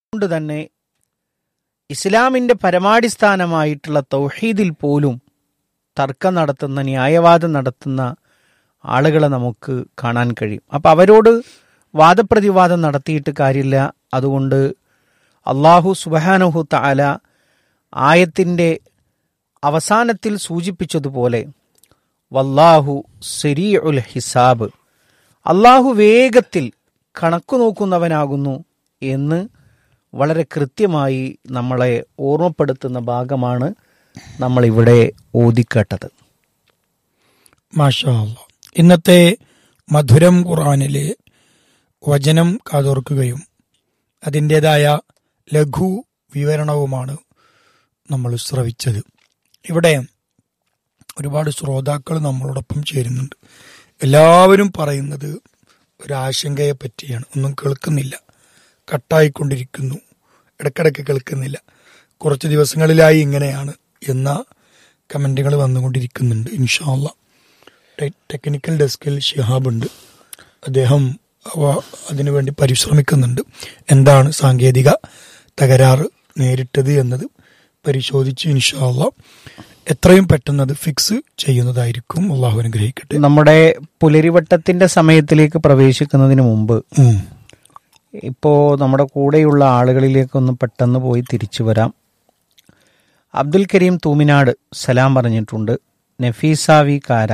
കൊണ്ട് തന്നെ ഇസ്ലാമിന്റെ പരമാടിസ്ഥാനമായിട്ടുള്ള തൗഹീദിൽ പോലും തർക്കം നടത്തുന്ന ന്യായവാദം നടത്തുന്ന ആളുകളെ നമുക്ക് കാണാൻ കഴിയും അപ്പം അവരോട് വാദപ്രതിവാദം നടത്തിയിട്ട് കാര്യമില്ല അതുകൊണ്ട് അള്ളാഹു സുബഹാനഹു താല ആയത്തിൻ്റെ അവസാനത്തിൽ സൂചിപ്പിച്ചതുപോലെ വല്ലാഹു സെരീ ഉൽ ഹിസാബ് അള്ളാഹു വേഗത്തിൽ കണക്കു നോക്കുന്നവനാകുന്നു എന്ന് വളരെ കൃത്യമായി നമ്മളെ ഓർമ്മപ്പെടുത്തുന്ന ഭാഗമാണ് നമ്മളിവിടെ ഓതിക്കേട്ടത് മാഷാ അല്ലാ. ഇന്നത്തെ മധുരം ഖുറാനിലെ വചനം കാതോർക്കുകയും അതിൻ്റെതായ ലഘു വിവരണവുമാണ് നമ്മൾ ശ്രവിച്ചത് ഇവിടെ ഒരുപാട് ശ്രോതാക്കൾ നമ്മളോടൊപ്പം ചേരുന്നുണ്ട് എല്ലാവരും പറയുന്നത് ഒരാശങ്കയെ പറ്റിയാണ് ഒന്നും കേൾക്കുന്നില്ല കട്ടായിക്കൊണ്ടിരിക്കുന്നു ഇടക്കിടക്ക് കേൾക്കുന്നില്ല കുറച്ച് ദിവസങ്ങളിലായി ഇങ്ങനെയാണ് എന്ന കമൻറ്റുകൾ വന്നുകൊണ്ടിരിക്കുന്നുണ്ട് ഇൻഷാല്ല ടെക്നിക്കൽ ഡെസ്കിൽ ഷിഹാബ് ഉണ്ട് അദ്ദേഹം അവ അതിനുവേണ്ടി പരിശ്രമിക്കുന്നുണ്ട് എന്താണ് സാങ്കേതിക തകരാറ് നേരിട്ടത് എന്നത് പരിശോധിച്ച് ഇൻഷാല്ല എത്രയും പെട്ടെന്ന് അത് ഫിക്സ് ചെയ്യുന്നതായിരിക്കും അള്ളാഹു അനുഗ്രഹിക്കട്ടെ നമ്മുടെ പുലരിവട്ടത്തിന്റെ സമയത്തിലേക്ക് പ്രവേശിക്കുന്നതിന് മുമ്പ് ഉം. ഇപ്പോൾ നമ്മുടെ കൂടെയുള്ള ആളുകളിലേക്കൊന്ന് പെട്ടെന്ന് പോയി തിരിച്ചു വരാം അബ്ദുൽ കരീം തൂമിനാട് സലാം പറഞ്ഞിട്ടുണ്ട് നഫീസ വി കാര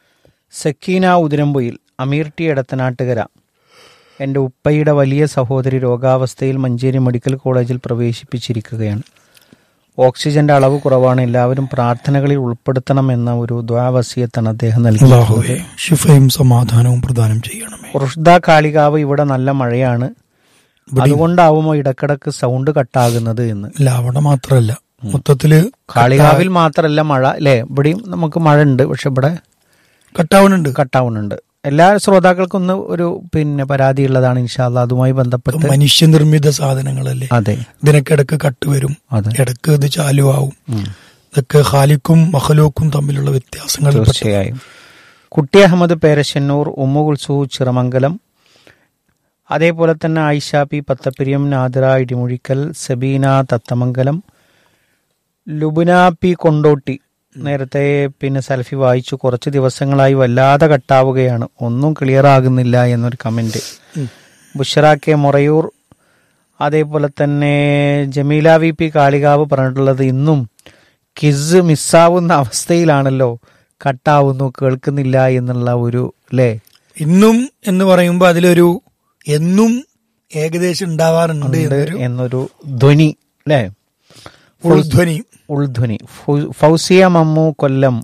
സക്കീന ഉതിരമ്പൊയിൽ അമീർ ടി എടത്തനാട്ടുകര എൻ്റെ ഉപ്പയുടെ വലിയ സഹോദരി രോഗാവസ്ഥയിൽ മഞ്ചേരി മെഡിക്കൽ കോളേജിൽ പ്രവേശിപ്പിച്ചിരിക്കുകയാണ് ഓക്സിജന്റെ അളവ് കുറവാണ് എല്ലാവരും പ്രാർത്ഥനകളിൽ ഉൾപ്പെടുത്തണം എന്ന ഒരു ദ്വാവസ്യത്താണ് അദ്ദേഹം നൽകിയത് അള്ളാഹുവെ ഷിഫയും സമാധാനവും പ്രദാനം ചെയ്യണമേ റുഷ്ദ കാളികാവ് ഇവിടെ നല്ല മഴയാണ് അതുകൊണ്ടാവുമോ ഇടക്കിടക്ക് സൗണ്ട് കട്ടാകുന്നത് എന്ന് ഇല്ല അവിടെ മാത്രല്ല മൊത്തത്തില് കാളികാവിൽ മാത്രമല്ല മഴ അല്ലേ ഇവിടെയും നമുക്ക് മഴ ഉണ്ട് പക്ഷെ ഇവിടെ കട്ടാവുന്നുണ്ട് കട്ടാവുന്നുണ്ട് എല്ലാ ശ്രോതാക്കൾക്കും ഒന്ന് ഒരു പിന്നെ പരാതി ഉള്ളതാണ് ഇൻഷാല്ല അതുമായി ബന്ധപ്പെട്ട് മനുഷ്യനിർമ്മിത സാധനങ്ങളല്ലേ അതെ ഇതിനൊക്കെ ഇടക്ക് കട്ട് വരും അതെ ഇടക്ക് ഇത് ചാലുവാവും ഉം. ഇതൊക്കെ ഖാലിക്കും മഹലൂക്കും തമ്മിലുള്ള വ്യത്യാസങ്ങൾ തീർച്ചയായും കുട്ടി അഹമ്മദ് പേരശന്നൂർ ഉമ്മു കുൽസു ചിറമംഗലം അതേപോലെ തന്നെ ആയിഷ പി പത്തപ്പിരിയം നാദിറ ഇടിമുഴിക്കൽ സബീന തത്തമംഗലം ലുബുന പി കൊണ്ടോട്ടി നേരത്തെ പിന്നെ സെൽഫി വായിച്ചു കുറച്ച് ദിവസങ്ങളായി വല്ലാതെ കട്ടാവുകയാണ് ഒന്നും ക്ലിയർ ആകുന്നില്ല എന്നൊരു കമന്റ് ബുഷറ കെ മൊറയൂർ അതേപോലെ തന്നെ ജമീല വി പി കാളികാവ് പറഞ്ഞിട്ടുള്ളത് ഇന്നും കിസ് മിസ്സാവുന്ന അവസ്ഥയിലാണല്ലോ കട്ടാവുന്നു കേൾക്കുന്നില്ല എന്നുള്ള ഒരു അല്ലേ ഇന്നും എന്ന് പറയുമ്പോ അതിലൊരു എന്നും ഏകദേശം ഉണ്ടാവാറുണ്ട് എന്നൊരു എന്നൊരു ധ്വനി അല്ലേ ഉൾധ്വനി ഉൾധ്വനി ഫൗ- ഫൗസിയ മമ്മു കൊല്ലം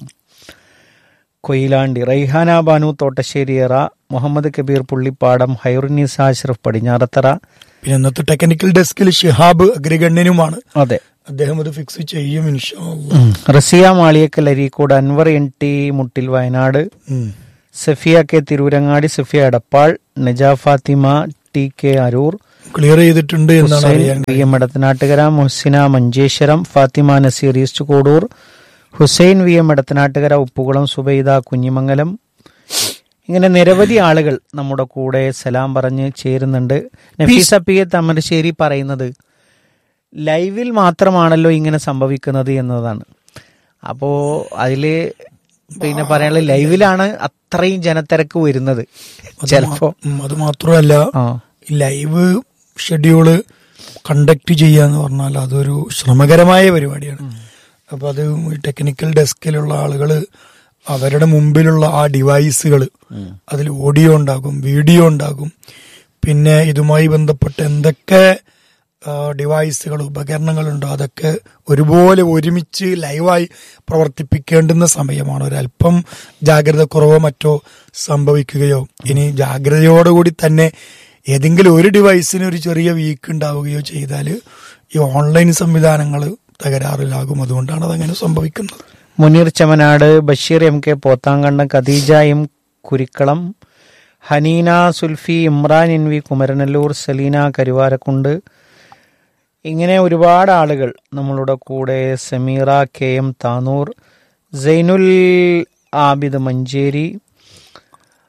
കൊയിലാണ്ടി റൈഹാന ബാനു തോട്ടശ്ശേരിയറ മുഹമ്മദ് കബീർ പുള്ളിപ്പാടം ഹൈറുനീസ അഷ്റഫ് പടിഞ്ഞാറത്തറ പിന്നെ ഇന്നത്തെ ടെക്നിക്കൽ ഡെസ്കിൽ ഷിഹാബ് അഗ്രഗണ്യനുമാണ് അതെ അദ്ദേഹം അത് ഫിക്സ് ചെയ്യും ഇൻഷാ അല്ലാ. റസിയ മാളിയക്കൽ അരീക്കോട് അൻവർ എൻ ടി മുട്ടിൽ വയനാട് ഉം. Safiya K Tirurangadi Safiya Edappal Naja Fathima T K Aroor clear ചെയ്തിട്ടുണ്ട് എന്നാണ് ഹുസൈൻ അറിയാൻ V M Edathanattukara Muhsina Manjeshwaram Fathima Naseer east Kodur Hussain V M Edathanattukara Uppukulam Subaida Kunhimangalam ഇങ്ങനെ നിരവധി ആളുകൾ നമ്മുടെ കൂടെ സലാം പറഞ്ഞ് ചേരുന്നുണ്ട് നഫീസ പി എ തമരശ്ശേരി പറയുന്നത് ലൈവിൽ മാത്രമാണല്ലോ ഇങ്ങനെ സംഭവിക്കുന്നത് എന്നതാണ് അപ്പോ അതില് പിന്നെ പറയാനുള്ള ലൈവിലാണ് അത്രയും ജനത്തിരക്ക് വരുന്നത് ചിലപ്പോ ഉം, അത് മാത്രമല്ല ആ ലൈവ് ഷെഡ്യൂള് കണ്ടക്ട് ചെയ്യാന്ന് പറഞ്ഞാൽ അതൊരു ശ്രമകരമായ പരിപാടിയാണ് അപ്പൊ അത് ടെക്നിക്കൽ ഡെസ്കിലുള്ള ആളുകള് അവരുടെ മുമ്പിലുള്ള ആ ഡിവൈസുകൾ അതിൽ ഓഡിയോ ഉണ്ടാകും വീഡിയോ ഉണ്ടാകും പിന്നെ ഇതുമായി ബന്ധപ്പെട്ട് എന്തൊക്കെ ഡിവൈസുകൾ ഉപകരണങ്ങളുണ്ടോ അതൊക്കെ ഒരുപോലെ ഒരുമിച്ച് ലൈവായി പ്രവർത്തിപ്പിക്കേണ്ടുന്ന സമയമാണ് ഒരല്പം ജാഗ്രത കുറവോ മറ്റോ സംഭവിക്കുകയോ ഇനി ജാഗ്രതയോടുകൂടി തന്നെ ഏതെങ്കിലും ഒരു ഡിവൈസിന് ഒരു ചെറിയ വീക്ക് ഉണ്ടാവുകയോ ചെയ്താൽ ഈ ഓൺലൈൻ സംവിധാനങ്ങൾ തകരാറിലാകും അതുകൊണ്ടാണ് അതങ്ങനെ സംഭവിക്കുന്നത് Muneer Chamanad Basheer M K Pothankandam Khadeeja M Kurikkalam Hanina Sulfi Imran N V Kumaranallur Saleena Karuvarakundu ഇങ്ങനെ ഒരുപാട് ആളുകൾ നമ്മളുടെ കൂടെ സമീറ കെ എം താനൂർ സൈനുൽ ആബിദ് മഞ്ചേരി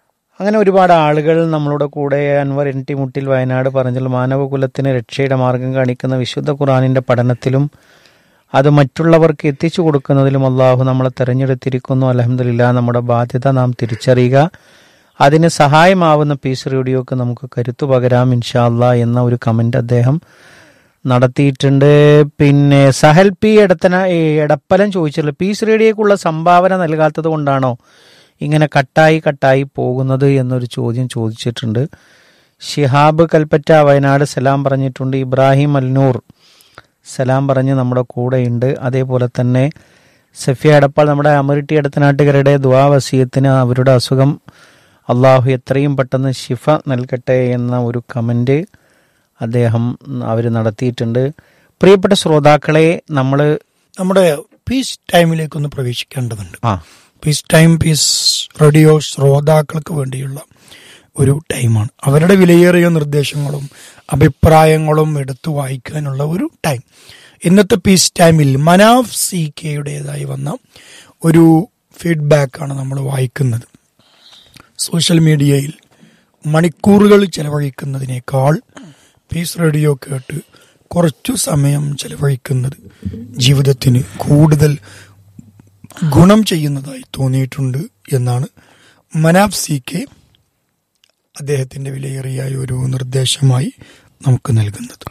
അങ്ങനെ ഒരുപാട് ആളുകൾ നമ്മളുടെ കൂടെ അൻവർ എൻ ടി മുട്ടിൽ വയനാട് പറഞ്ഞാൽ മാനവകുലത്തിന് രക്ഷയുടെ മാർഗം കാണിക്കുന്ന വിശുദ്ധ ഖുറാനിന്റെ പഠനത്തിലും അത് മറ്റുള്ളവർക്ക് എത്തിച്ചു കൊടുക്കുന്നതിലും അള്ളാഹു നമ്മളെ തെരഞ്ഞെടുത്തിരിക്കുന്നു അലഹമില്ല നമ്മുടെ ബാധ്യത നാം തിരിച്ചറിയുക അതിന് സഹായമാവുന്ന പീസ് റേഡിയോക്ക് നമുക്ക് കരുത്തു പകരാം ഇൻഷാല്ല എന്ന ഒരു കമന്റ് അദ്ദേഹം നടത്തിയിട്ടുണ്ട് പിന്നെ സഹൽ പി എടത്തന ഏ, എടപ്പലം ചോദിച്ചിട്ടുള്ള പീസ് റേഡിയോക്കുള്ള സംഭാവന നൽകാത്തത് കൊണ്ടാണോ ഇങ്ങനെ കട്ടായി കട്ടായി പോകുന്നത് എന്നൊരു ചോദ്യം ചോദിച്ചിട്ടുണ്ട് ഷിഹാബ് കൽപ്പറ്റ വയനാട് സലാം പറഞ്ഞിട്ടുണ്ട് ഇബ്രാഹിം അൽനൂർ സലാം പറഞ്ഞ് നമ്മുടെ കൂടെയുണ്ട് അതേപോലെ തന്നെ സഫിയ എടപ്പാൾ നമ്മുടെ അമരിട്ടി അടുത്തനാട്ടുകാരുടെ ദ്വാ വസീയത്തിന് അവരുടെ അസുഖം അള്ളാഹു എത്രയും പെട്ടെന്ന് ശിഫ നൽകട്ടെ എന്ന ഒരു കമന്റ് അദ്ദേഹം അവർ നടത്തിയിട്ടുണ്ട് പ്രിയപ്പെട്ട ശ്രോതാക്കളെ നമ്മൾ നമ്മുടെ പീസ് ടൈമിലേക്കൊന്ന് പ്രവേശിക്കേണ്ടതുണ്ട് ആ പീസ് ടൈം പീസ് റേഡിയോ ശ്രോതാക്കൾക്ക് വേണ്ടിയുള്ള ഒരു ടൈമാണ് അവരുടെ വിലയേറിയ നിർദ്ദേശങ്ങളും അഭിപ്രായങ്ങളും എടുത്തു വായിക്കാനുള്ള ഒരു ടൈം ഇന്നത്തെ പീസ് ടൈമിൽ മനാഫ് സി കെയുടേതായി വന്ന ഒരു ഫീഡ്ബാക്കാണ് നമ്മൾ വായിക്കുന്നത് സോഷ്യൽ മീഡിയയിൽ മണിക്കൂറുകൾ ചെലവഴിക്കുന്നതിനേക്കാൾ പീസ് റേഡിയോ കേട്ട് കുറച്ചു സമയം ചെലവഴിക്കുന്നത് ജീവിതത്തിന് കൂടുതൽ ഗുണം ചെയ്യുന്നതായി തോന്നിയിട്ടുണ്ട് എന്നാണ് മനാബ് സി കെ അദ്ദേഹത്തിന്റെ വിലയേറിയ ഒരു നിർദ്ദേശമായി നമുക്ക് നൽകുന്നത്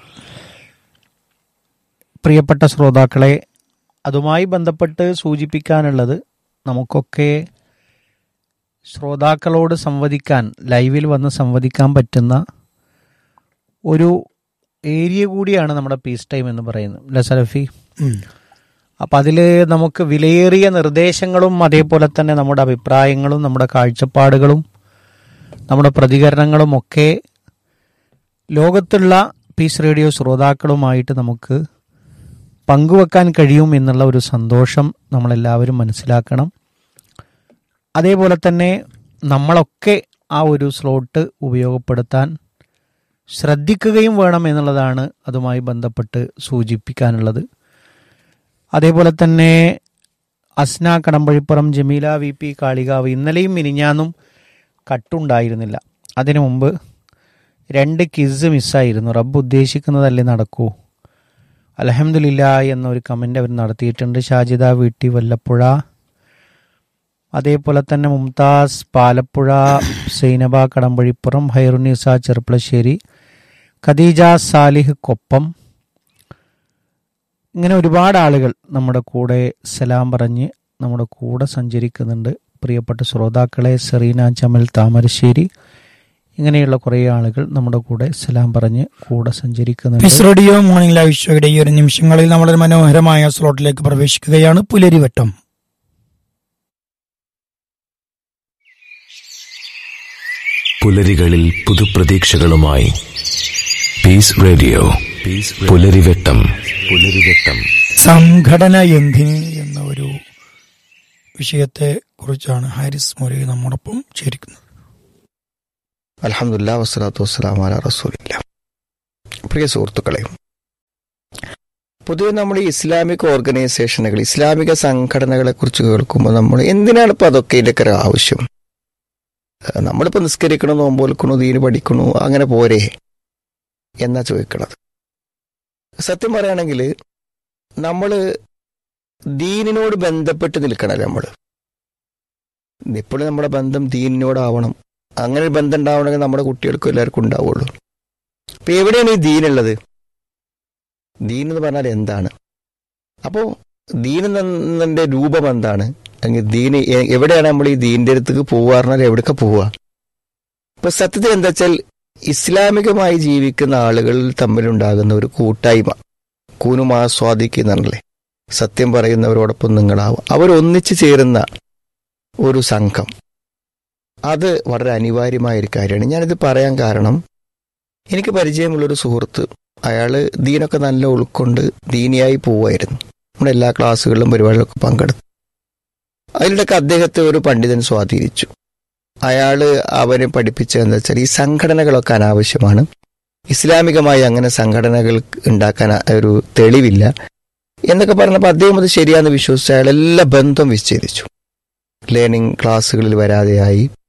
പ്രിയപ്പെട്ട ശ്രോതാക്കളെ അതുമായി ബന്ധപ്പെട്ട് സൂചിപ്പിക്കാനുള്ളത് നമുക്കൊക്കെ ശ്രോതാക്കളോട് സംവദിക്കാൻ ലൈവിൽ വന്ന് സംവദിക്കാൻ പറ്റുന്ന ഒരു ഏരിയ കൂടിയാണ് നമ്മുടെ പീസ് ടൈം എന്ന് പറയുന്നത് അല്ലെ സലഫി ഉം. അപ്പം അതിൽ നമുക്ക് വിലയേറിയ നിർദ്ദേശങ്ങളും അതേപോലെ തന്നെ നമ്മുടെ അഭിപ്രായങ്ങളും നമ്മുടെ കാഴ്ചപ്പാടുകളും നമ്മുടെ പ്രതികരണങ്ങളും ഒക്കെ ലോകത്തുള്ള പീസ് റേഡിയോ ശ്രോതാക്കളുമായിട്ട് നമുക്ക് പങ്കുവെക്കാൻ കഴിയും എന്നുള്ള ഒരു സന്തോഷം നമ്മളെല്ലാവരും മനസ്സിലാക്കണം അതേപോലെ തന്നെ നമ്മളൊക്കെ ആ ഒരു സ്ലോട്ട് ഉപയോഗപ്പെടുത്താൻ ശ്രദ്ധിക്കുകയും വേണം എന്നുള്ളതാണ് അതുമായി ബന്ധപ്പെട്ട് സൂചിപ്പിക്കാനുള്ളത് അതേപോലെ തന്നെ അസ്ന കടമ്പഴിപ്പുറം ജമീല വി പി കാളികാവ് ഇന്നലെയും മിനിഞ്ഞാന്നും കട്ടുണ്ടായിരുന്നില്ല അതിനു മുമ്പ് രണ്ട് കിസ് മിസ്സായിരുന്നു റബ്ബ് ഉദ്ദേശിക്കുന്നതല്ലേ നടക്കൂ അലഹമില്ല എന്നൊരു കമൻ്റ് അവർ നടത്തിയിട്ടുണ്ട് ഷാജിദ വീട്ടി വല്ലപ്പുഴ അതേപോലെ തന്നെ മുംതാസ് പാലപ്പുഴ സൈനബ കടമ്പഴിപ്പുറം ഹൈറുനിസ ചെറുപ്പളശ്ശേരി ഖദീജ സാലിഹ് കൊപ്പം ഇങ്ങനെ ഒരുപാട് ആളുകൾ നമ്മുടെ കൂടെ സലാം പറഞ്ഞ് നമ്മുടെ കൂടെ സഞ്ചരിക്കുന്നുണ്ട് പ്രിയപ്പെട്ട ശ്രോതാക്കളെ സെറീന ജമൽ താമരശ്ശേരി ഇങ്ങനെയുള്ള കുറേ ആളുകൾ നമ്മുടെ കൂടെ സലാം പറഞ്ഞ് കൂടെ സഞ്ചരിക്കുന്നുണ്ട് പീസ് റേഡിയോ മോർണിംഗ് ലൈവ് ഷോയുടെ ഈ ഒരു നിമിഷങ്ങളിൽ നമ്മളൊരു മനോഹരമായ സ്ലോട്ടിലേക്ക് പ്രവേശിക്കുകയാണ് പുലരിവട്ടം പുലരികളിൽ പുതുപ്രതീക്ഷകളുമായി peace radio peace Pularivettam Pularivettam സംഘടന എന്തിന് എന്ന ഒരു വിഷയത്തെ കുറിച്ചാണ് ഹാരിസ് മൊരി നമ്മോടൊപ്പം ചേരിക്കുന്നത് അലഹമുല്ല വസ്സലാത്തു വസ്സലാം അല റസൂലില്ല പ്രിയ സുഹൃത്തുക്കളെ പൊതുവെ നമ്മൾ ഈ ഇസ്ലാമിക് ഓർഗനൈസേഷനുകൾ ഇസ്ലാമിക സംഘടനകളെ കുറിച്ച് കേൾക്കുമ്പോൾ നമ്മൾ എന്തിനാണ് ഇപ്പൊ അതൊക്കെ ഇതിൻ്റെയൊക്കെ ഒരു ആവശ്യം ഏഹ് നമ്മളിപ്പോ നിസ്കരിക്കണോ നോമ്പോൽക്കണോ ദീന് പഠിക്കണോ അങ്ങനെ പോരെ എന്നാ ചോദിക്കണത് സത്യം പറയുകയാണെങ്കിൽ നമ്മൾ ദീനിനോട് ബന്ധപ്പെട്ട് നിൽക്കണല്ലേ നമ്മൾ എപ്പോഴും നമ്മുടെ ബന്ധം ദീനിനോടാവണം അങ്ങനെ ഒരു ബന്ധം ഉണ്ടാവണമെങ്കിൽ നമ്മുടെ കുട്ടികൾക്കും എല്ലാവർക്കും ഉണ്ടാവുള്ളൂ അപ്പൊ എവിടെയാണ് ഈ ദീനുള്ളത് ദീൻ എന്ന് പറഞ്ഞാൽ എന്താണ് അപ്പോൾ ദീൻ എന്നതിന്റെ രൂപം എന്താണ് അല്ലെങ്കിൽ ദീന് എ- എവിടെയാണ് നമ്മൾ ഈ ദീന്റെ അടുത്തേക്ക് പോവുക പറഞ്ഞാൽ എവിടേക്ക് പോവുക ഇപ്പൊ സത്യത്തിൽ എന്താ വെച്ചാൽ ഇസ്ലാമികമായി ജീവിക്കുന്ന ആളുകൾ തമ്മിലുണ്ടാകുന്ന ഒരു കൂട്ടായ്മ കൂനുമാ സ്വാധിക്കുന്നല്ലേ സത്യം പറയുന്നവരോടൊപ്പം നിങ്ങളാവും അവരൊന്നിച്ചു ചേരുന്ന ഒരു സംഘം അത് വളരെ അനിവാര്യമായ ഒരു കാര്യമാണ് ഞാനിത് പറയാൻ കാരണം എനിക്ക് പരിചയമുള്ളൊരു സുഹൃത്ത് അയാൾ ദീനൊക്കെ നല്ല ഉൾക്കൊണ്ട് ദീനിയായി പോവായിരുന്നു നമ്മുടെ എല്ലാ ക്ലാസ്സുകളിലും പരിപാടികളൊക്കെ പങ്കെടുത്തു അതിലൂടെയൊക്കെ അദ്ദേഹത്തെ ഒരു പണ്ഡിതൻ സ്വാധീനിച്ചു അയാള് അവനെ പഠിപ്പിച്ചതെന്ന് വെച്ചാൽ ഈ സംഘടനകളൊക്കെ അനാവശ്യമാണ് ഇസ്ലാമികമായി അങ്ങനെ സംഘടനകൾ ഉണ്ടാക്കാൻ ഒരു തെളിവില്ല എന്നൊക്കെ പറഞ്ഞപ്പോൾ അദ്ദേഹം അത് ശരിയാന്ന് വിശ്വസിച്ച് അയാൾ എല്ലാ ബന്ധം വിച്ഛേദിച്ചു ലേണിംഗ് ക്ലാസ്സുകളിൽ വരാതെയായി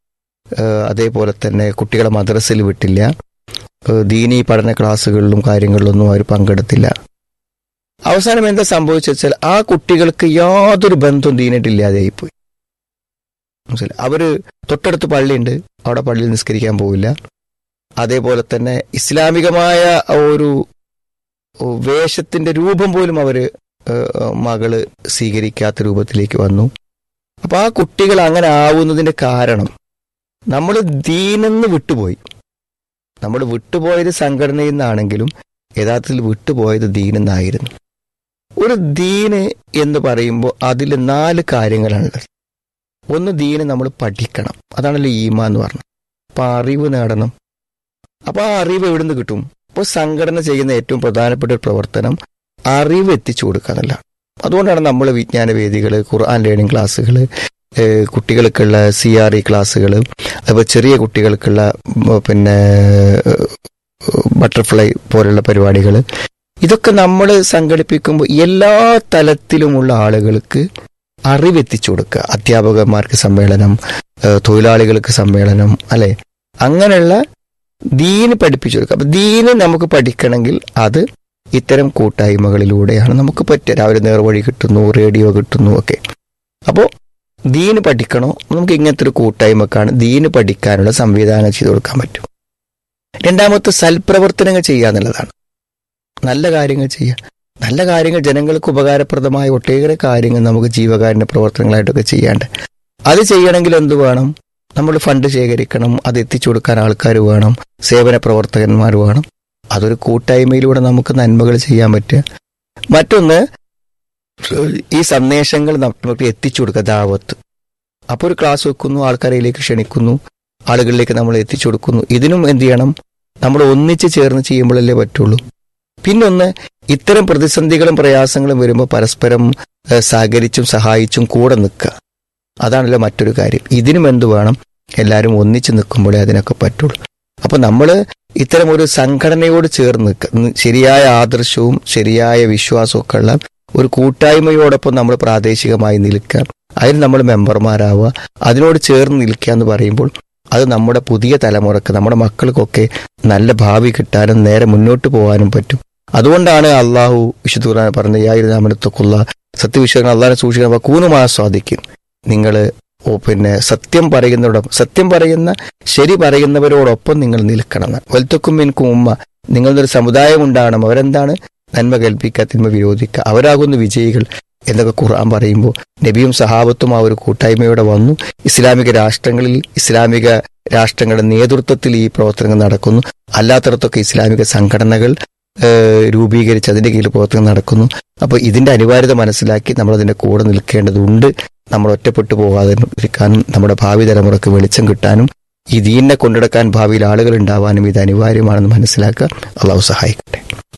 ഏഹ് അതേപോലെ തന്നെ കുട്ടികളെ മദ്രസയിൽ വിട്ടില്ല ഏഹ് ദീനീ പഠന ക്ലാസ്സുകളിലും കാര്യങ്ങളിലൊന്നും അവർ പങ്കെടുത്തില്ല അവസാനം എന്താ സംഭവിച്ചു വെച്ചാൽ ആ കുട്ടികൾക്ക് യാതൊരു ബന്ധവും ദീനായിട്ടില്ലാതെയായിപ്പോയി മനസ്സിലായി അവര് തൊട്ടടുത്ത് പള്ളിയുണ്ട് അവിടെ പള്ളിയിൽ നിസ്കരിക്കാൻ പോവില്ല അതേപോലെ തന്നെ ഇസ്ലാമികമായ ഒരു വേഷത്തിന്റെ രൂപം പോലും അവര് ഏഹ്, മകള് സ്വീകരിക്കാത്ത രൂപത്തിലേക്ക് വന്നു അപ്പൊ ആ കുട്ടികൾ അങ്ങനെ ആവുന്നതിന്റെ കാരണം നമ്മൾ ദീനെന്ന് വിട്ടുപോയി നമ്മൾ വിട്ടുപോയത് സംഘടനയിൽ നിന്നാണെങ്കിലും യഥാർത്ഥത്തിൽ വിട്ടുപോയത് ദീനെന്നായിരുന്നു ഒരു ദീന് എന്ന് പറയുമ്പോൾ അതിൽ നാല് കാര്യങ്ങളാണുള്ളത് ഒന്ന് ദീന് നമ്മൾ പഠിക്കണം അതാണല്ലോ ഈമ എന്ന് പറഞ്ഞത് അപ്പൊ അറിവ് നേടണം അപ്പൊ ആ അറിവ് എവിടുന്ന് കിട്ടും അപ്പോൾ സംഘടന ചെയ്യുന്ന ഏറ്റവും പ്രധാനപ്പെട്ട ഒരു പ്രവർത്തനം അറിവ് എത്തിച്ചു കൊടുക്കുക എന്നുള്ളതാണ് അതുകൊണ്ടാണ് നമ്മൾ വിജ്ഞാന വേദികൾ ഖുർആൻ ലേണിംഗ് ക്ലാസ്സുകൾ കുട്ടികൾക്കുള്ള സി ആർ ഇ ക്ലാസ്സുകൾ അതുപോലെ ചെറിയ കുട്ടികൾക്കുള്ള ഉം, പിന്നെ ബട്ടർഫ്ലൈ പോലുള്ള പരിപാടികൾ ഇതൊക്കെ നമ്മൾ സംഘടിപ്പിക്കുമ്പോൾ എല്ലാ തലത്തിലുമുള്ള ആളുകൾക്ക് അറിവെത്തിച്ചു കൊടുക്കുക അധ്യാപകന്മാർക്ക് സമ്മേളനം ഏഹ് തൊഴിലാളികൾക്ക് സമ്മേളനം അല്ലെ അങ്ങനെയുള്ള ദീന് പഠിപ്പിച്ചു കൊടുക്കുക അപ്പൊ ദീന് നമുക്ക് പഠിക്കണമെങ്കിൽ അത് ഇത്തരം കൂട്ടായ്മകളിലൂടെയാണ് നമുക്ക് പറ്റുക രാവിലെ നേർവഴി കിട്ടുന്നു റേഡിയോ കിട്ടുന്നു ഒക്കെ അപ്പോൾ ദീന് പഠിക്കണോ നമുക്ക് ഇങ്ങനത്തെ ഒരു കൂട്ടായ്മക്കാണ് ദീന് പഠിക്കാനുള്ള സംവിധാനം ചെയ്തു കൊടുക്കാൻ പറ്റും രണ്ടാമത്തെ സൽപ്രവർത്തനങ്ങൾ ചെയ്യുക എന്നുള്ളതാണ് നല്ല കാര്യങ്ങൾ ചെയ്യുക നല്ല കാര്യങ്ങൾ ജനങ്ങൾക്ക് ഉപകാരപ്രദമായ ഒട്ടേറെ കാര്യങ്ങൾ നമുക്ക് ജീവകാരുണ്യ പ്രവർത്തനങ്ങളായിട്ടൊക്കെ ചെയ്യാണ്ട് അത് ചെയ്യണമെങ്കിൽ എന്ത് വേണം നമ്മൾ ഫണ്ട് ശേഖരിക്കണം അത് എത്തിച്ചു കൊടുക്കാൻ ആൾക്കാർ വേണം സേവന പ്രവർത്തകന്മാർ വേണം അതൊരു കൂട്ടായ്മയിലൂടെ നമുക്ക് നന്മകൾ ചെയ്യാൻ പറ്റുക മറ്റൊന്ന് ഈ സന്ദേശങ്ങൾ നമുക്ക് എത്തിച്ചു കൊടുക്കുക ദാവത്ത് അപ്പോൾ ഒരു ക്ലാസ് വെക്കുന്നു ആൾക്കാരിലേക്ക് ക്ഷണിക്കുന്നു ആളുകളിലേക്ക് നമ്മൾ എത്തിച്ചു കൊടുക്കുന്നു ഇതിനും എന്ത് ചെയ്യണം നമ്മൾ ഒന്നിച്ച് ചേർന്ന് ചെയ്യുമ്പോഴല്ലേ പറ്റുള്ളൂ പിന്നൊന്ന് ഇത്തരം പ്രതിസന്ധികളും പ്രയാസങ്ങളും വരുമ്പോൾ പരസ്പരം ഏഹ്, സഹകരിച്ചും സഹായിച്ചും കൂടെ നിൽക്കുക അതാണല്ലോ മറ്റൊരു കാര്യം ഇതിനും എന്ത് വേണം എല്ലാവരും ഒന്നിച്ച് നിൽക്കുമ്പോഴേ അതിനൊക്കെ പറ്റുള്ളൂ അപ്പൊ നമ്മൾ ഇത്തരം ഒരു സംഘടനയോട് ചേർന്ന് നിൽക്കുക ശരിയായ ആദർശവും ശരിയായ വിശ്വാസവും ഒക്കെ ഉള്ള ഒരു കൂട്ടായ്മയോടൊപ്പം നമ്മൾ പ്രാദേശികമായി നിൽക്കുക അതിന് നമ്മൾ മെമ്പർമാരാവുക അതിനോട് ചേർന്ന് നിൽക്കുക എന്ന് പറയുമ്പോൾ അത് നമ്മുടെ പുതിയ തലമുറക്ക് നമ്മുടെ മക്കൾക്കൊക്കെ നല്ല ഭാവി കിട്ടാനും നേരെ മുന്നോട്ട് പോകാനും പറ്റും അതുകൊണ്ടാണ് അള്ളാഹു വിശുദ്ധ ഖുർആൻ പറഞ്ഞ യാതൊക്കൊള്ള സത്യവിശ്വാസം അള്ളാഹിനെ സൂക്ഷിക്കാൻ കൂനുമാ സ്വാധിക്കും നിങ്ങൾ ഓ പിന്നെ സത്യം പറയുന്നവരോടൊപ്പം സത്യം പറയുന്ന ശരി പറയുന്നവരോടൊപ്പം നിങ്ങൾ നിൽക്കണം വലുത്തക്കും എനിക്കും ഉമ്മ നിങ്ങളൊരു സമുദായം ഉണ്ടാകണം അവരെന്താണ് നന്മ കൽപ്പിക്കുക തിന്മ വിരോധിക്കുക അവരാകുന്ന വിജയികൾ എന്നൊക്കെ ഖുർആൻ പറയുമ്പോൾ നബിയും സഹാബത്തും ആ ഒരു കൂട്ടായ്മയോടെ വന്നു ഇസ്ലാമിക രാഷ്ട്രങ്ങളിൽ ഇസ്ലാമിക രാഷ്ട്രങ്ങളുടെ നേതൃത്വത്തിൽ ഈ പ്രവർത്തനങ്ങൾ നടക്കുന്നു അല്ലാത്തടത്തൊക്കെ ഇസ്ലാമിക സംഘടനകൾ ഏഹ്, രൂപീകരിച്ച് അതിന്റെ കീഴിൽ പ്രവർത്തനം നടക്കുന്നു അപ്പോൾ ഇതിന്റെ അനിവാര്യത മനസ്സിലാക്കി നമ്മൾ അതിന്റെ കൂടെ നിൽക്കേണ്ടതുണ്ട് നമ്മൾ ഒറ്റപ്പെട്ടു പോകാതെ ഇരിക്കാനും നമ്മുടെ ഭാവി തലമുറക്ക് വെളിച്ചം കിട്ടാനും ഈ ദീനിനെ കൊണ്ടെടുക്കാൻ ഭാവിയിൽ ആളുകൾ ഉണ്ടാവാനും ഇത് അനിവാര്യമാണെന്ന് മനസ്സിലാക്കുക അള്ളാഹു സഹായിക്കട്ടെ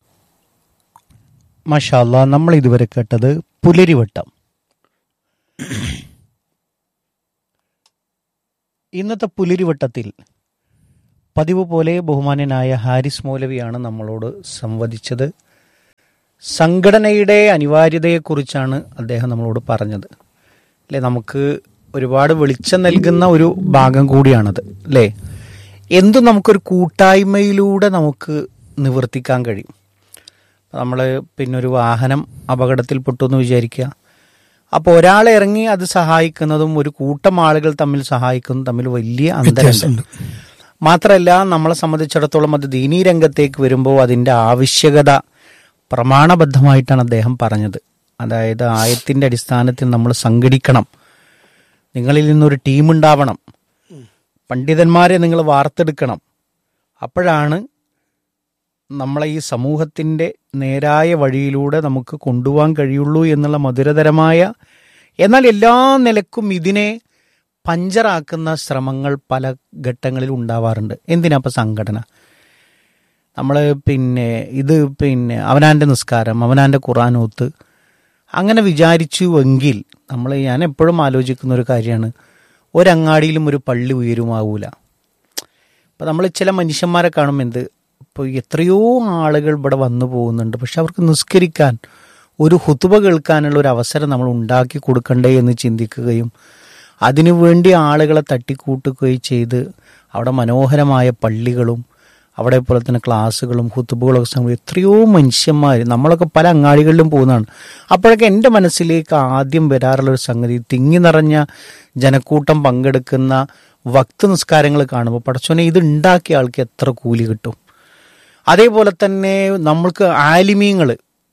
മഷാല്ല നമ്മൾ ഇതുവരെ കേട്ടത് പുലരിവട്ടം ഇന്നത്തെ പുലരിവട്ടത്തിൽ പതിവ് പോലെ ബഹുമാന്യനായ ഹാരിസ് മൗലവിയാണ് നമ്മളോട് സംവദിച്ചത് സംഘടനയുടെ അനിവാര്യതയെക്കുറിച്ചാണ് അദ്ദേഹം നമ്മളോട് പറഞ്ഞത് അല്ലെ നമുക്ക് ഒരുപാട് വെളിച്ചം നൽകുന്ന ഒരു ഭാഗം കൂടിയാണത് അല്ലേ എന്തും നമുക്കൊരു കൂട്ടായ്മയിലൂടെ നമുക്ക് നിവർത്തിക്കാൻ കഴിയും നമ്മൾ പിന്നെ ഒരു വാഹനം അപകടത്തിൽപ്പെട്ടു എന്ന് വിചാരിക്കുക അപ്പോൾ ഒരാൾ ഇറങ്ങി അത് സഹായിക്കുന്നതും ഒരു കൂട്ടം ആളുകൾ തമ്മിൽ സഹായിക്കുന്നതും തമ്മിൽ വലിയ അന്തരമുണ്ട് വ്യത്യാസമുണ്ട് മാത്രമല്ല നമ്മളെ സംബന്ധിച്ചിടത്തോളം അത് ദീനീ രംഗത്തേക്ക് വരുമ്പോൾ അതിൻ്റെ ആവശ്യകത പ്രമാണബദ്ധമായിട്ടാണ് അദ്ദേഹം പറഞ്ഞത് അതായത് ആയത്തിൻ്റെ അടിസ്ഥാനത്തിൽ നമ്മൾ സംഘടിക്കണം നിങ്ങളിൽ നിന്നൊരു ടീം ഉണ്ടാവണം പണ്ഡിതന്മാരെ നിങ്ങൾ വാർത്തെടുക്കണം അപ്പോഴാണ് നമ്മളെ ഈ സമൂഹത്തിൻ്റെ നേരായ വഴിയിലൂടെ നമുക്ക് കൊണ്ടുപോകാൻ കഴിയുള്ളൂ എന്നുള്ള മധുരതരമായ എന്നാൽ എല്ലാ നിലക്കും ഇതിനെ പഞ്ചറാക്കുന്ന ശ്രമങ്ങൾ പല ഘട്ടങ്ങളിൽ ഉണ്ടാവാറുണ്ട് എന്തിനാ ഇപ്പം സംഘടന നമ്മൾ പിന്നെ ഇത് പിന്നെ അവനാൻ്റെ നിസ്കാരം അവനാൻ്റെ ഖുറാനോത്ത് അങ്ങനെ വിചാരിച്ചുവെങ്കിൽ നമ്മൾ ഞാൻ എപ്പോഴും ആലോചിക്കുന്ന ഒരു കാര്യമാണ് ഒരങ്ങാടിയിലും ഒരു പള്ളി ഉയരുമാവൂല ഇപ്പം നമ്മൾ ചില മനുഷ്യന്മാരെ കാണും എന്ത് ഇപ്പോൾ എത്രയോ ആളുകൾ ഇവിടെ വന്നു പോകുന്നുണ്ട് പക്ഷെ അവർക്ക് നിസ്കരിക്കാൻ ഒരു ഹുതുബ കേൾക്കാനുള്ള ഒരു അവസരം നമ്മൾ ഉണ്ടാക്കി കൊടുക്കണ്ടേ എന്ന് ചിന്തിക്കുകയും അതിനുവേണ്ടി ആളുകളെ തട്ടിക്കൂട്ടുകയും ചെയ്ത് അവിടെ മനോഹരമായ പള്ളികളും അവിടെ പോലെ തന്നെ ക്ലാസ്സുകളും ഹുത്തുബുകളൊക്കെ സംഘടിപ്പിക്കും എത്രയോ മനുഷ്യന്മാർ നമ്മളൊക്കെ പല അങ്ങാടികളിലും പോകുന്നതാണ് അപ്പോഴൊക്കെ എൻ്റെ മനസ്സിലേക്ക് ആദ്യം വരാറുള്ള ഒരു സംഗതി തിങ്ങി നിറഞ്ഞ ജനക്കൂട്ടം പങ്കെടുക്കുന്ന വക്ത് നിസ്കാരങ്ങൾ കാണുമ്പോൾ പടച്ചോനെ ഇത് ഉണ്ടാക്കിയ ആൾക്ക് എത്ര കൂലി കിട്ടും അതേപോലെ തന്നെ നമ്മൾക്ക് ആലിമീങ്ങൾ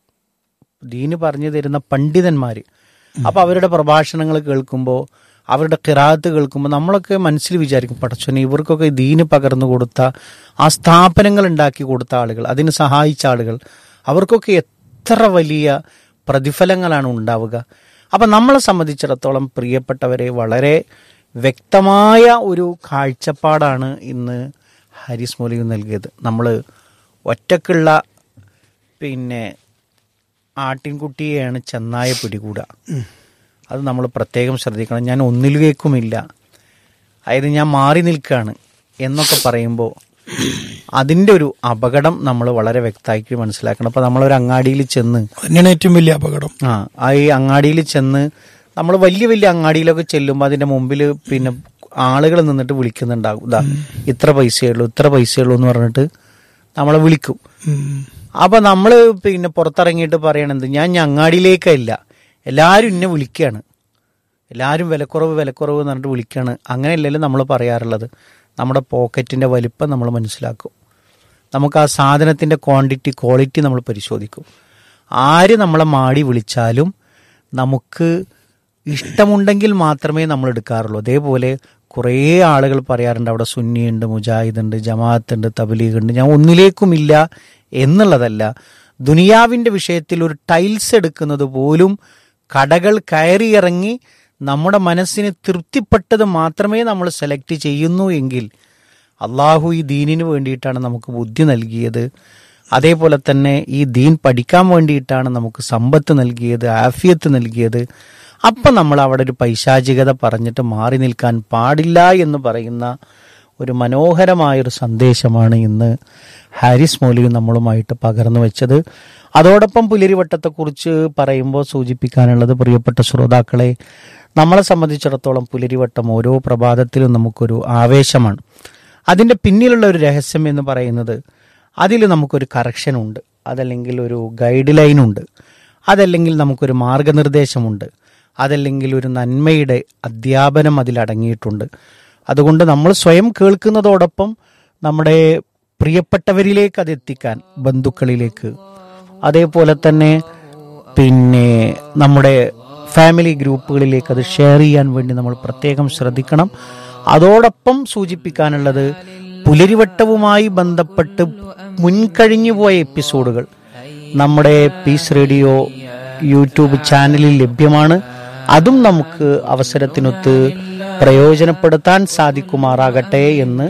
ദീന് പറഞ്ഞു തരുന്ന പണ്ഡിതന്മാർ അപ്പൊ അവരുടെ പ്രഭാഷണങ്ങൾ കേൾക്കുമ്പോൾ അവരുടെ കിറാത്ത് കേൾക്കുമ്പോൾ നമ്മളൊക്കെ മനസ്സിൽ വിചാരിക്കും പടച്ചോനെ ഇവർക്കൊക്കെ ദീന് പകർന്നു കൊടുത്ത ആ സ്ഥാപനങ്ങൾ ഉണ്ടാക്കി കൊടുത്ത ആളുകൾ അതിന് സഹായിച്ച ആളുകൾ അവർക്കൊക്കെ എത്ര വലിയ പ്രതിഫലങ്ങളാണ് ഉണ്ടാവുക അപ്പം നമ്മളെ സംബന്ധിച്ചിടത്തോളം പ്രിയപ്പെട്ടവരെ വളരെ വ്യക്തമായ ഒരു കാഴ്ചപ്പാടാണ് ഇന്ന് ഹാരിസ് മൗലിക നൽകിയത് നമ്മൾ ഒറ്റക്കുള്ള പിന്നെ ആട്ടിൻകുട്ടിയെയാണ് ചെന്നായ പിടികൂടുക അത് നമ്മൾ പ്രത്യേകം ശ്രദ്ധിക്കണം ഞാൻ ഒന്നിലേക്കുമില്ല അതായത് ഞാൻ മാറി നിൽക്കുകയാണ് എന്നൊക്കെ പറയുമ്പോൾ അതിൻ്റെ ഒരു അപകടം നമ്മൾ വളരെ വ്യക്തമാക്കി മനസ്സിലാക്കണം അപ്പോൾ നമ്മളൊരു അങ്ങാടിയിൽ ചെന്ന് തന്നെയാണ് ഏറ്റവും വലിയ അപകടം ആ ആ ഈ അങ്ങാടിയിൽ ചെന്ന് നമ്മൾ വലിയ വലിയ അങ്ങാടിയിലൊക്കെ ചെല്ലുമ്പോൾ അതിന്റെ മുമ്പിൽ പിന്നെ ആളുകൾ നിന്നിട്ട് വിളിക്കുന്നുണ്ടാകും ഇതാ ഇത്ര പൈസയുള്ളൂ ഇത്ര പൈസയുള്ളൂ എന്ന് പറഞ്ഞിട്ട് നമ്മളെ വിളിക്കും ഉം. അപ്പൊ നമ്മള് പിന്നെ പുറത്തിറങ്ങിയിട്ട് പറയണത് ഞാൻ ഇനി അങ്ങാടിയിലേക്കല്ല എല്ലാവരും എന്നെ വിളിക്കുകയാണ് എല്ലാവരും വിലക്കുറവ് വിലക്കുറവ് എന്ന് പറഞ്ഞിട്ട് വിളിക്കുകയാണ് അങ്ങനെയല്ലല്ലോ നമ്മൾ പറയാറുള്ളത് നമ്മുടെ പോക്കറ്റിന്റെ വലിപ്പം നമ്മൾ മനസ്സിലാക്കും നമുക്ക് ആ സാധനത്തിന്റെ ക്വാണ്ടിറ്റി ക്വാളിറ്റി നമ്മൾ പരിശോധിക്കും ആര് നമ്മളെ മാടി വിളിച്ചാലും നമുക്ക് ഇഷ്ടമുണ്ടെങ്കിൽ മാത്രമേ നമ്മൾ എടുക്കാറുള്ളൂ അതേപോലെ കുറേ ആളുകൾ പറയാറുണ്ട് അവിടെ സുന്നിയുണ്ട് മുജാഹിദ് ഉണ്ട് ജമാഅത്ത് ഉണ്ട് തബലീഗ് ഉണ്ട് ഞാൻ ഒന്നിലേക്കുമില്ല എന്നുള്ളതല്ല ദുനിയാവിന്റെ വിഷയത്തിൽ ഒരു ടൈൽസ് എടുക്കുന്നത് പോലും കടകൾ കയറിയിറങ്ങി നമ്മുടെ മനസ്സിന് തൃപ്തിപ്പെട്ടത് മാത്രമേ നമ്മൾ സെലക്ട് ചെയ്യുന്നു എങ്കിൽ അള്ളാഹു ഈ ദീനിന് വേണ്ടിയിട്ടാണ് നമുക്ക് ബുദ്ധി നൽകിയത് അതേപോലെ തന്നെ ഈ ദീൻ പഠിക്കാൻ വേണ്ടിയിട്ടാണ് നമുക്ക് സമ്പത്ത് നൽകിയത് ആഫിയത്ത് നൽകിയത് അപ്പം നമ്മൾ അവിടെ ഒരു പൈശാചികത പറഞ്ഞിട്ട് മാറി നിൽക്കാൻ പാടില്ല എന്ന് പറയുന്ന ഒരു മനോഹരമായൊരു സന്ദേശമാണ് ഇന്ന് ഹാരിസ് മൗലവി നമ്മളുമായിട്ട് പകർന്നു വെച്ചത് അതോടൊപ്പം പുലരിവട്ടത്തെക്കുറിച്ച് പറയുമ്പോൾ സൂചിപ്പിക്കാനുള്ളത് പ്രിയപ്പെട്ട ശ്രോതാക്കളെ നമ്മളെ സംബന്ധിച്ചിടത്തോളം പുലരിവട്ടം ഓരോ പ്രഭാതത്തിലും നമുക്കൊരു ആവേശമാണ് അതിൻ്റെ പിന്നിലുള്ള ഒരു രഹസ്യം എന്ന് പറയുന്നത് അതിൽ നമുക്കൊരു കറക്ഷൻ ഉണ്ട് അതല്ലെങ്കിൽ ഒരു ഗൈഡ് ലൈൻ ഉണ്ട് അതല്ലെങ്കിൽ നമുക്കൊരു മാർഗനിർദ്ദേശമുണ്ട് അതല്ലെങ്കിൽ ഒരു നന്മയുടെ അധ്യാപനം അതിലടങ്ങിയിട്ടുണ്ട് അതുകൊണ്ട് നമ്മൾ സ്വയം കേൾക്കുന്നതോടൊപ്പം നമ്മുടെ പ്രിയപ്പെട്ടവരിലേക്ക് അത് എത്തിക്കാൻ ബന്ധുക്കളിലേക്ക് അതേപോലെ തന്നെ പിന്നെ നമ്മുടെ ഫാമിലി ഗ്രൂപ്പുകളിലേക്ക് അത് ഷെയർ ചെയ്യാൻ വേണ്ടി നമ്മൾ പ്രത്യേകം ശ്രദ്ധിക്കണം അതോടൊപ്പം സൂചിപ്പിക്കാനുള്ളത് പുലരിവട്ടവുമായി ബന്ധപ്പെട്ട് മുൻകഴിഞ്ഞു പോയ എപ്പിസോഡുകൾ നമ്മുടെ പീസ് റേഡിയോ യൂട്യൂബ് ചാനലിൽ ലഭ്യമാണ് അതും നമുക്ക് അവസരത്തിനൊത്ത് പ്രയോജനപ്പെടുത്താൻ സാധിക്കുമാറാകട്ടെ എന്ന്